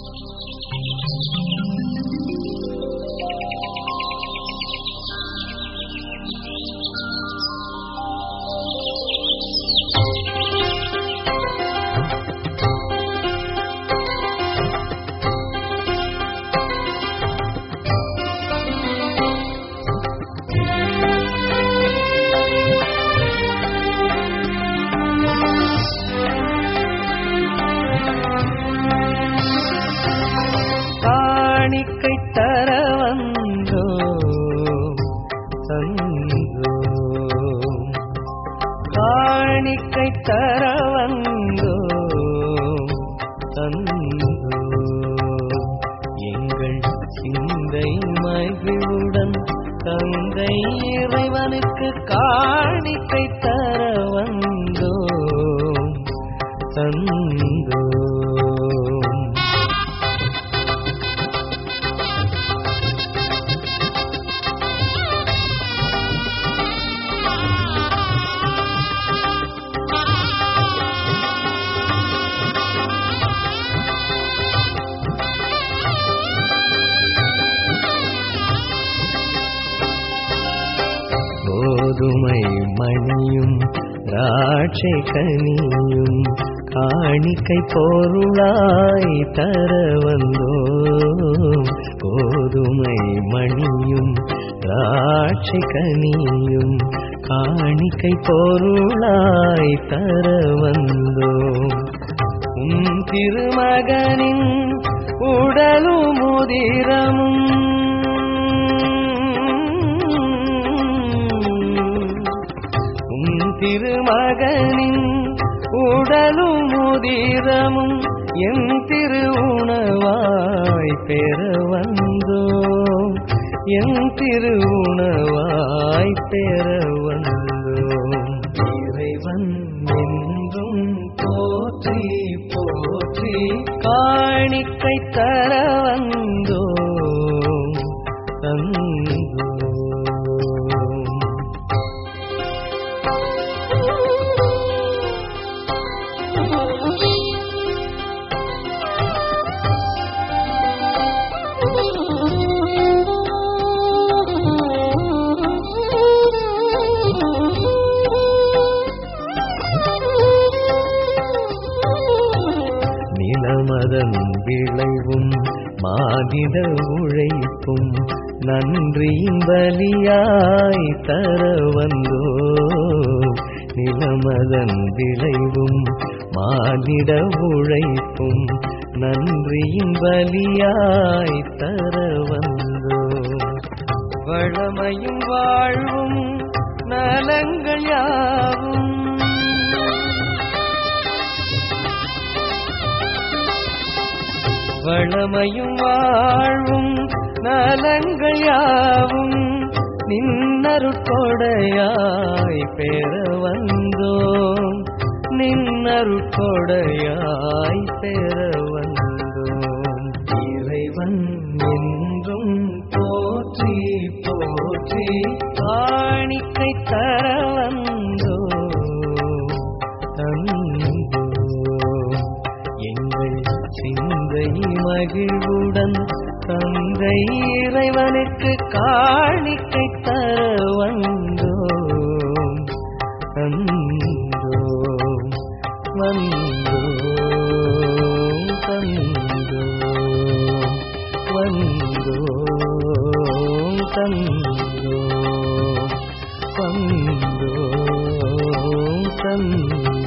காணிக்கை தர வந்தோ தந்தோ காணிக்கை தர வந்தோ தந்தோ எங்கள் சிந்தை மகிழுடன் தந்தை இறைவனுக்கு காணிக்கை தர வந்தோ தந்தோ கோதுமை மணியும் திராட்சை கனியும் காணிக்கை பொருளாய் தர வந்தோ கோதுமை மணியும் திராட்சை கனியும் காணிக்கை பொருளாய் தர வந்தோ உன் திருமகனின் உடலும் உதிரமும் உன் திருமகனின் உடலும் உதிரமும் என் திரு உணவாய் பெற வந்தோ என் திரு உணவாய் பெற வந்தோ இறைவன் என்றும் போற்றி போற்றி காணிக்கை தர வந்தோ தந்தோ நிலமதன் விளைவும் மானிட உழைப்பும் நன்றியின் பலியாய் தர வந்தோ நிலமதன் விளைவும் மானிட உழைப்பும் நன்றியின் பலியாய் தர வந்தோ வளமையும் வாழ்வும் நலங்கள் யாவும் வளமையும் வாழ்வும் நலங்கள் யாவும் நின்னருட்கொடையாய் பெற வந்தோம் நின்னருட்கொடையாய் பெற வந்தோம் இறைவன் என்றும் போற்றி போற்றி காணிக்கை தர வந்தோம் தந்தோம் எங்கள் சிந்தை மகிழ்வுடன் தந்தை இறைவனுக்கு காணிக்கை தர வந்தோம் தந்தோம் வந்தோம் தந்தோம் வந்தோம் தந்தோம் வந்தோம் தந்தோம்